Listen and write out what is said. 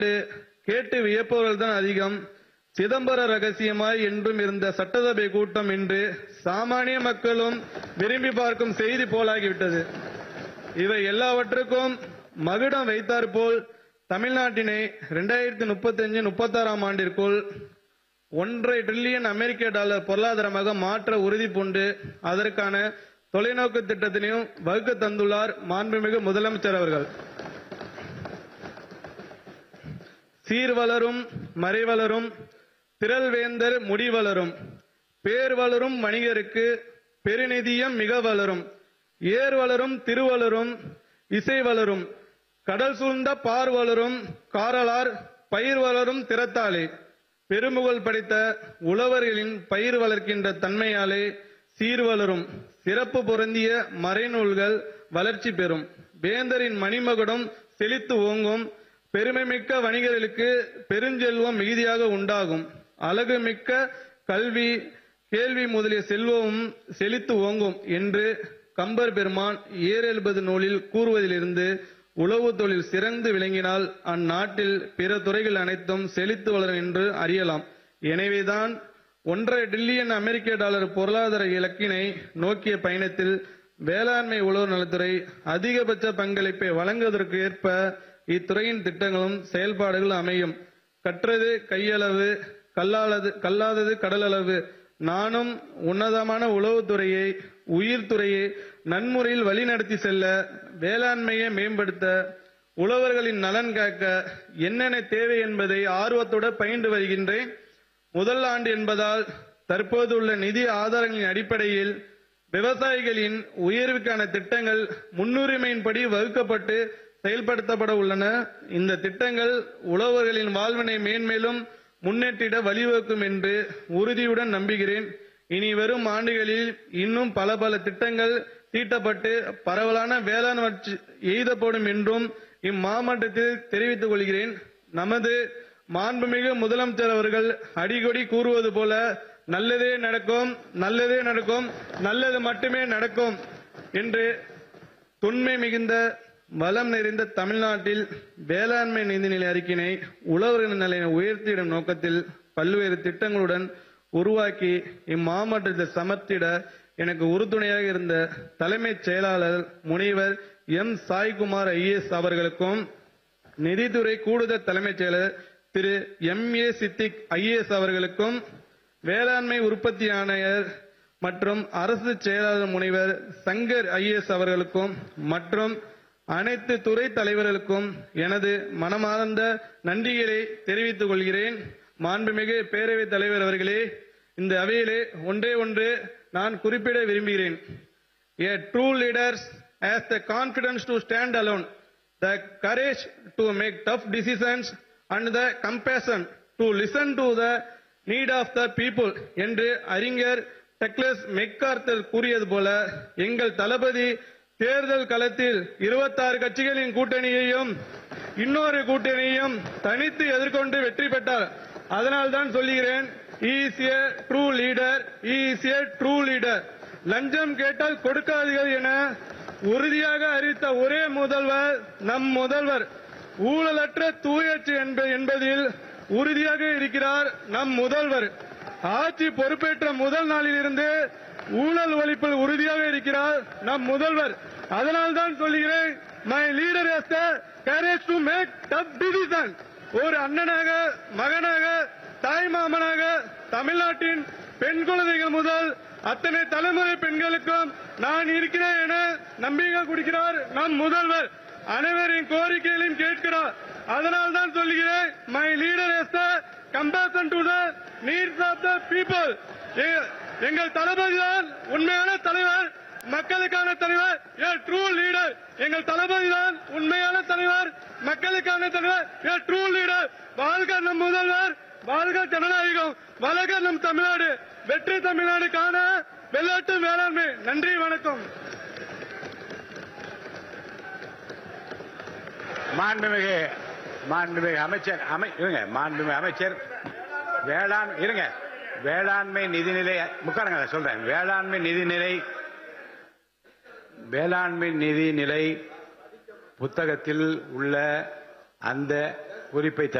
கேட்டு வியப்பவர்கள் தான் அதிகம் சிதம்பர ரகசியமாய் என்றும் இருந்த சட்டசபை கூட்டம் இன்று சாமானிய மக்களும் விரும்பி பார்க்கும் செய்தி போலாகிவிட்டது இவை எல்லாவற்றுக்கும் மகுடம் வைத்தாற்போல் தமிழ்நாட்டினை இரண்டாயிரத்தி முப்பத்தஞ்சு முப்பத்தாறாம் ஆண்டிற்குள் ஒன்றரை டிரில்லியன் அமெரிக்க டாலர் பொருளாதாரமாக மாற்ற உறுதி பூண்டு அதற்கான தொலைநோக்கு திட்டத்தினையும் வகுக்க தந்துள்ளார் மாண்புமிகு முதலமைச்சர் அவர்கள் சீர் வளரும் மறை வளரும் திரள் வேந்தர் முடி வளரும் பேர் வளரும் வணிகருக்கு பெருநிதியம் மிக வளரும் ஏர் வளரும் திருவளரும் இசை வளரும் கடல் சூழ்ந்த பார் வளரும் காரலார் பயிர் வளரும் திறத்தாலே பெருமுகழ் படைத்த உழவர்களின் பயிர் வளர்க்கின்ற தன்மையாலே சீர் வளரும் சிறப்பு பொருந்திய மறைநூல்கள் வளர்ச்சி பெறும் வேந்தரின் மணிமகுடம் செழித்து ஓங்கும் பெருமைமிக்க வணிகர்களுக்கு பெருஞ்செல்வம் மிகுதியாக உண்டாகும் அழகு மிக்க கல்வி கேள்வி முதலிய செல்வமும் செழித்து ஓங்கும் என்று கம்பர் பெருமான் ஏறெழுபது நூலில் கூறுவதிலிருந்து உழவு தொழில் சிறந்து விளங்கினால் அந்நாட்டில் பிற துறைகள் அனைத்தும் செழித்து வளரும் என்று அறியலாம் எனவேதான் ஒன்றரை டில்லியன் அமெரிக்க டாலர் பொருளாதார இலக்கினை நோக்கிய பயணத்தில் வேளாண்மை உழவர் நலத்துறை அதிகபட்ச பங்களிப்பை வழங்குவதற்கு ஏற்ப இத்துறையின் திட்டங்களும் செயல்பாடுகள் அமையும் கற்றது கையளவு கல்லாதது கல்லாதது கடலளவு நானும் உன்னதமான உளவுத்துறையை உயிர்த்துறையை நன்முறையில் வழிநடத்தி செல்ல வேளாண்மையை மேம்படுத்த உழவர்களின் நலன் காக்க என்னென்ன தேவை என்பதை ஆர்வத்தோடு பயின்று வருகின்றேன் முதல் ஆண்டு என்பதால் தற்போதுள்ள நிதி ஆதாரங்களின் அடிப்படையில் விவசாயிகளின் உயர்வுக்கான திட்டங்கள் முன்னுரிமையின்படி வகுக்கப்பட்டு செயல்படுத்தப்பட உள்ளன இந்த திட்டங்கள் உழவர்களின் வாழ்வினை மேன்மேலும் முன்னேற்றிட வழிவகுக்கும் என்று உறுதியுடன் நம்புகிறேன் இனி வரும் ஆண்டுகளில் இன்னும் பல பல திட்டங்கள் தீட்டப்பட்டு பரவலான வேளாண் வளர்ச்சி எய்தப்படும் என்றும் இம்மாவட்டத்தில் தெரிவித்துக் கொள்கிறேன் நமது மாண்புமிகு முதலமைச்சர் அவர்கள் அடிக்கடி கூறுவது போல நல்லதே நடக்கும் நல்லதே நடக்கும் நல்லது மட்டுமே நடக்கும் என்று தொன்மை மிகுந்த வளம் நிறைந்த தமிழ்நாட்டில் வேளாண்மை நிதிநிலை அறிக்கையினை உழவர்கள் நிலையை உயர்த்திடும் நோக்கத்தில் பல்வேறு திட்டங்களுடன் உருவாக்கி இம்மாவட்டத்தை சமர்த்திட எனக்கு உறுதுணையாக இருந்த தலைமைச் செயலாளர் முனைவர் எம் சாய்குமார் ஐஏஎஸ் அவர்களுக்கும் நிதித்துறை கூடுதல் தலைமைச் செயலர் Thiru M A Siddique IAS அவர்களுக்கும் வேளாண்மை உற்பத்தி ஆணையர் மற்றும் அரசு செயலாளர் முனைவர் சங்கர் ஐஏஎஸ் அவர்களுக்கும் மற்றும் அனைத்து துறை தலைவர்களுக்கும் எனது மனமார்ந்த நன்றிகளை தெரிவித்துக் கொள்கிறேன் மாண்புமிகு பேரவைத் தலைவர் அவர்களே இந்த அவையிலே ஒன்றே ஒன்று நான் குறிப்பிட விரும்புகிறேன் A true leaders has the confidence to stand alone, the courage to make tough decisions and the compassion to listen to the need of the people என்று அறிஞர் டக்ளஸ் மெக்கார்த்தர் கூறியது போல எங்கள் தளபதி தேர்தல் களத்தில் 26 கட்சிகளின் கூட்டணியையும் இன்னொரு கூட்டணியையும் தனித்து எதிர்கொண்டு வெற்றி பெற்றார் அதனால்தான் சொல்லுகிறேன் is a true leader is a true leader லஞ்சம் கேட்டால் கொடுக்காதீர்கள் என உறுதியாக அறிவித்த ஒரே முதல்வர் நம் முதல்வர் ஊழலற்ற தூயச்சு என்ப- என்பதில் உறுதியாக இருக்கிறார் நம் முதல்வர் ஆட்சி பொறுப்பேற்ற முதல் நாளிலிருந்து ஊழல் ஒழிப்பில் உறுதியாக இருக்கிறார் நம் முதல்வர் அதனால் தான் சொல்லுகிறேன் my leader has the courage to make tough decision ஒரு அண்ணனாக மகனாக தாய் மாமனாக தமிழ்நாட்டின் பெண் குழந்தைகள் முதல் அத்தனை தலைமுறை பெண்களுக்கும் நான் இருக்கிறேன் என நம்பிக்கை கொடுக்கிறார் நம் முதல்வர் அனைவரின் கோரிக்கைகளையும் கேட்கிறார் அதனால் தான் சொல்லுகிறேன் my leader is the compassion to the needs of the people எங்கள் தளபதி தான் உண்மையான தலைவர் மக்களுக்கான தலைவர் ஏ ட்ரூ லீடர் எங்கள் தளபதி தான் உண்மையான தலைவர் மக்களுக்கான தலைவர் ஏ ட்ரூ லீடர் வாழ்க நம் முதல்வர் வாழ்க ஜனநாயகம் வளர்க நம் தமிழ்நாடு வெற்றி தமிழ்நாடு காண வெள்ளாட்டு வேளாண்மை நன்றி வணக்கம் மாண்புமிகு மாண்புமிகு அமைச்சர் அமை இருங்க மாண்புமிகு அமைச்சர் வேளாண் இருங்க வேளாண்மை நிதிநிலை முக்காரங்க சொல்றேன் வேளாண்மை நிதிநிலை வேளாண்மை நிதிநிலை புத்தகத்தில் உள்ள அந்த குறிப்பை